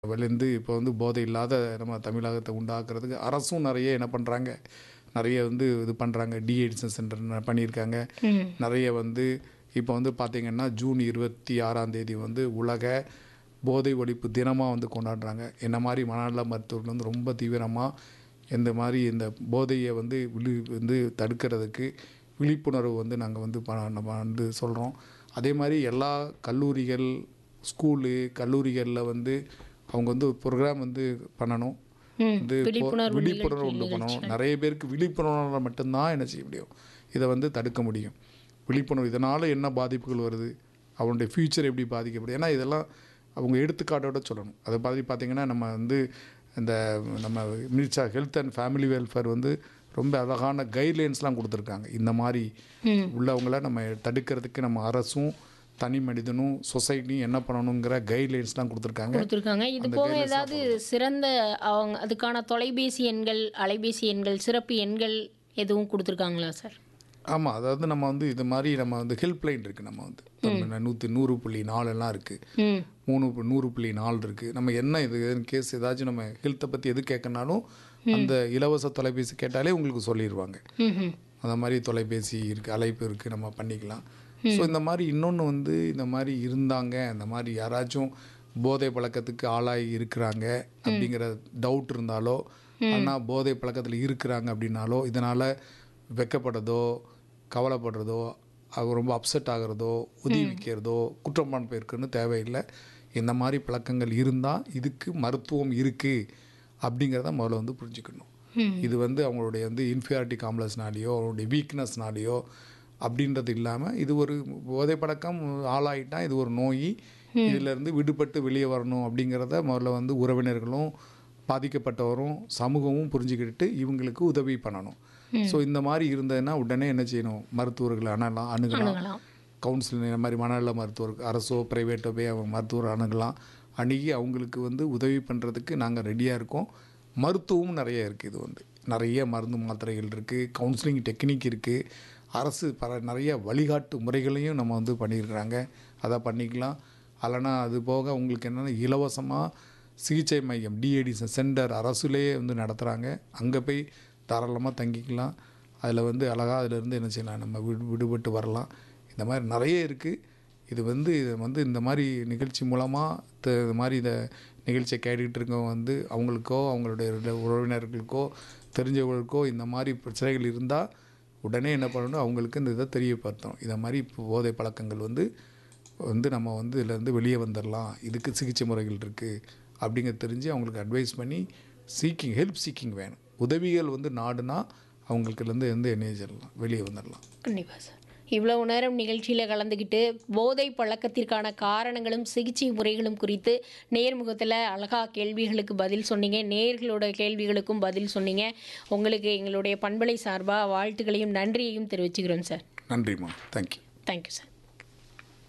விழுந்து இப்போ வந்து போதை இல்லாத நம்ம தமிழகத்தை உண்டாக்குறதுக்கு அரசும் நிறைய என்ன பண்ணுறாங்க நிறைய வந்து இது பண்ணுறாங்க டிஎடிசன் சென்டர் பண்ணியிருக்காங்க ம் நிறைய வந்து இப்போ வந்து பார்த்திங்கன்னா ஜூன் இருபத்தி ஆறாம் தேதி வந்து உலக போதை ஒழிப்பு தினமாக வந்து கொண்டாடுறாங்க என்ன மாதிரி மனநல மருத்துவர்கள் வந்து ரொம்ப தீவிரமாக இந்த மாதிரி இந்த போதையை வந்து விழி வந்து தடுக்கிறதுக்கு விழிப்புணர்வு வந்து நாங்கள் வந்து ப நம்ம வந்து சொல்கிறோம் அதே மாதிரி எல்லா கல்லூரிகள் ஸ்கூலு கல்லூரிகளில் வந்து அவங்க வந்து ப்ரோக்ராம் வந்து பண்ணணும் ம் வந்து இப்போ விழிப்புணர்வு விழிப்புணர்வு உண்டு பண்ணணும் நிறைய பேருக்கு விழிப்புணர்வு மட்டும்தான் என்ன செய்ய முடியும் இதை வந்து தடுக்க முடியும் விழிப்புணர்வு இதனால் என்ன பாதிப்புகள் வருது அவனுடைய ஃப்யூச்சர் எப்படி பாதிக்கப்படுது ஏன்னா இதெல்லாம் அவங்க எடுத்துக்காட்டோட சொல்லணும் அதை மாதிரி பார்த்திங்கன்னா நம்ம வந்து இந்த நம்ம minister health and family welfare வந்து ரொம்ப அழகான கைட்லைன்ஸ்லாம் கொடுத்துருக்காங்க இந்த மாதிரி ம் உள்ளவங்கள நம்ம தடுக்கிறதுக்கு நம்ம அரசும் தனி மனிதனும் சொசைட்டியும் என்ன பண்ணணுங்கிற கைட்லைன்ஸ்லாம் கொடுத்துருக்காங்க கொடுத்துருக்காங்க இது போக ஏதாவது சிறந்த அவங்க அதுக்கான தொலைபேசி எண்கள் அலைபேசி எண்கள் சிறப்பு எண்கள் எதுவும் கொடுத்துருக்காங்களா சார் ஆமாம் அதாவது நம்ம வந்து இது மாதிரி நம்ம வந்து ஹெல்ப்லைன் இருக்குது நம்ம வந்து நம்ம நூற்றி நூறு புள்ளி நாலுலாம் இருக்குது ம் மூணு பு- நூறு புள்ளி நாலு இருக்குது நம்ம என்ன இது கேஸ் ஏதாச்சும் நம்ம ஹெல்த்தை பற்றி எது கேட்கனாலும் அந்த இலவச தொலைபேசி கேட்டாலே உங்களுக்கு சொல்லிடுவாங்க ம் ம் அந்த மாதிரி தொலைபேசி இருக்குது அழைப்பு இருக்குது நம்ம பண்ணிக்கலாம் ஸோ இந்த மாதிரி இன்னொன்று வந்து இந்த மாதிரி இருந்தாங்க இந்த மாதிரி யாராச்சும் போதை பழக்கத்துக்கு ஆளாகி இருக்கிறாங்க அப்படிங்கிற டவுட் இருந்தாலோ ஆனால் போதை பழக்கத்தில் இருக்கிறாங்க அப்படின்னாலோ இதனால் வெக்கப்படுறதோ கவலைப்படுறதோ அவங்க ரொம்ப அப்செட் ஆகிறதோ உதவி வைக்கிறதோ குற்றமான இருக்குன்னு தேவையில்லை இந்த மாதிரி பழக்கங்கள் இருந்தால் இதுக்கு மருத்துவம் இருக்குது அப்படிங்கிறத முதல்ல வந்து புரிஞ்சுக்கணும் இது வந்து அவங்களுடைய வந்து இன்ஃபியாரிட்டி காம்ப்ளெக்ஸ்னாலேயோ அவங்களுடைய வீக்னஸ்னாலேயோ அப்படின்றது இல்லாமல் இது ஒரு போதை பழக்கம் ஆளாயிட்டா இது ஒரு நோய் இதிலிருந்து விடுபட்டு வெளியே வரணும் அப்படிங்கிறத முதல்ல வந்து உறவினர்களும் பாதிக்கப்பட்டவரும் சமூகமும் புரிஞ்சுக்கிட்டு இவங்களுக்கு உதவி பண்ணணும் ஸோ இந்த மாதிரி இருந்ததுன்னா உடனே என்ன செய்யணும் மருத்துவர்களை அணலாம் அணுகலாம் அணுகலாம். கவுன்சிலிங் இந்த மாதிரி மனநல மருத்துவர் அரசோ ப்ரைவேட்டோ போய் அவங்க மருத்துவர் அணுகலாம் அணுகி அவங்களுக்கு வந்து உதவி பண்ணுறதுக்கு நாங்கள் ரெடியாக இருக்கோம் மருத்துவமும் நிறைய இருக்குது இது வந்து நிறைய மருந்து மாத்திரைகள் இருக்குது கவுன்சிலிங் டெக்னிக் இருக்குது அரசு பல நிறைய வழிகாட்டு முறைகளையும் நம்ம வந்து பண்ணியிருக்கிறாங்க அதை பண்ணிக்கலாம் அல்லனா அது போக உங்களுக்கு என்னென்னா இலவசமாக சிகிச்சை மையம் டிஏடிசன் சென்டர் அரசுலேயே வந்து நடத்துகிறாங்க அங்கே போய் தாராளமாக தங்கிக்கலாம் அதில் வந்து அழகாக அதிலேருந்து என்ன செய்யலாம் நம்ம விடு விடுபட்டு வரலாம் இந்த மாதிரி நிறைய இருக்குது இது வந்து இது வந்து இந்த மாதிரி நிகழ்ச்சி மூலமாக இந்த மாதிரி இந்த நிகழ்ச்சியை கேட்டுக்கிட்டு இருக்கவங்க வந்து அவங்களுக்கோ அவங்களுடைய ரில- உறவினர்களுக்கோ தெரிஞ்சவங்களுக்கோ இந்த மாதிரி பிரச்சனைகள் இருந்தால் உடனே என்ன பண்ணணும் அவங்களுக்கு இந்த இதை தெரியப்படுத்தணும் இந்த மாதிரி இப்போ போதை பழக்கங்கள் வந்து வந்து நம்ம வந்து இதுலேருந்து வெளியே வந்துடலாம் இதுக்கு சிகிச்சை முறைகள் இருக்குது அப்படிங்க தெரிஞ்சு அவங்களுக்கு அட்வைஸ் பண்ணி சீக்கிங் ஹெல்ப் சீக்கிங் வேணும் உதவிகள் வந்து நாடுனா அவங்களுக்குலேருந்து எந்த எண்ணெய்ச்சிடலாம் வெளியே வந்துடலாம் கண்டிப்பாக சார் இவ்வளவு நேரம் நிகழ்ச்சியில் கலந்துக்கிட்டு போதை பழக்கத்திற்கான காரணங்களும் சிகிச்சை முறைகளும் குறித்து நேர்முகத்தில் அழகா கேள்விகளுக்கு பதில் சொன்னீங்க நேர்களோட கேள்விகளுக்கும் பதில் சொன்னீங்க உங்களுக்கு எங்களுடைய பண்பலை சார்பாக வாழ்த்துக்களையும் நன்றியையும் தெரிவிச்சுக்கிறோம் சார் நன்றிம்மா தேங்க்யூ தேங்க்யூ சார்